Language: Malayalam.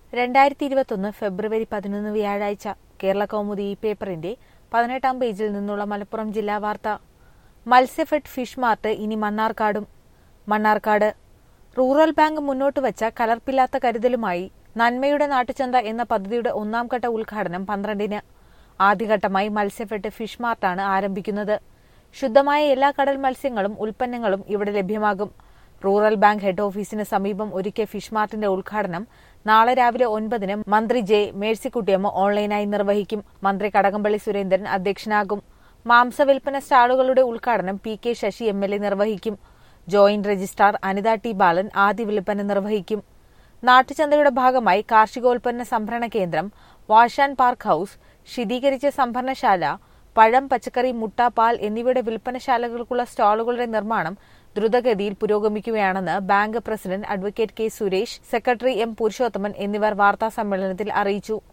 രണ്ടായിരത്തി ഇരുപത്തൊന്ന് ഫെബ്രുവരി പതിനൊന്ന് വ്യാഴാഴ്ച കേരള കൗമുദി ഈ പേപ്പറിന്റെ പതിനെട്ടാം പേജിൽ നിന്നുള്ള മലപ്പുറം ജില്ലാ വാർത്ത മത്സ്യഫെഡ് ഫിഷ് മാർട്ട് ഇനി മണ്ണാർക്കാടും മണ്ണാർക്കാട് റൂറൽ ബാങ്ക് മുന്നോട്ട് വച്ച കലർപ്പില്ലാത്ത കരുതലുമായി നന്മയുടെ നാട്ടുചന്ത എന്ന പദ്ധതിയുടെ ഒന്നാം ഘട്ട ഉദ്ഘാടനം പന്ത്രണ്ടിന് ആദ്യഘട്ടമായി മത്സ്യഫെഡ് ഫിഷ് മാർട്ടാണ് ആരംഭിക്കുന്നത് ശുദ്ധമായ എല്ലാ കടൽ മത്സ്യങ്ങളും ഉൽപ്പന്നങ്ങളും ഇവിടെ ലഭ്യമാകും റൂറൽ ബാങ്ക് ഹെഡ് ഓഫീസിന് സമീപം ഒരുക്കിയ ഫിഷ് മാർട്ടിന്റെ ഉദ്ഘാടനം നാളെ രാവിലെ ഒൻപതിന് മന്ത്രി ജെ മേഴ്സിക്കുട്ടിയമ്മ ഓൺലൈനായി നിർവഹിക്കും മന്ത്രി കടകംപള്ളി സുരേന്ദ്രൻ അധ്യക്ഷനാകും മാംസവിൽപ്പന സ്റ്റാളുകളുടെ ഉദ്ഘാടനം P K Sasi M L A നിർവഹിക്കും joint registrar Anitha T Balan ആദ്യ വിൽപ്പന നിർവഹിക്കും നാട്ടുചന്തയുടെ ഭാഗമായി കാർഷികോൽപ്പന്ന സംഭരണ കേന്ദ്രം വാഷ് ആൻഡ് പാർക്ക് ഹൌസ് ശീതീകരിച്ച സംഭരണശാല പഴം പച്ചക്കറി മുട്ട പാൽ എന്നിവയുടെ വിൽപ്പനശാലകൾക്കുള്ള സ്റ്റാളുകളുടെ നിർമ്മാണം ദ്രുതഗതിയിൽ പുരോഗമിക്കുകയാണെന്ന് bank president advocate K Suresh secretary M Purushothaman എന്നിവർ വാർത്താസമ്മേളനത്തിൽ അറിയിച്ചു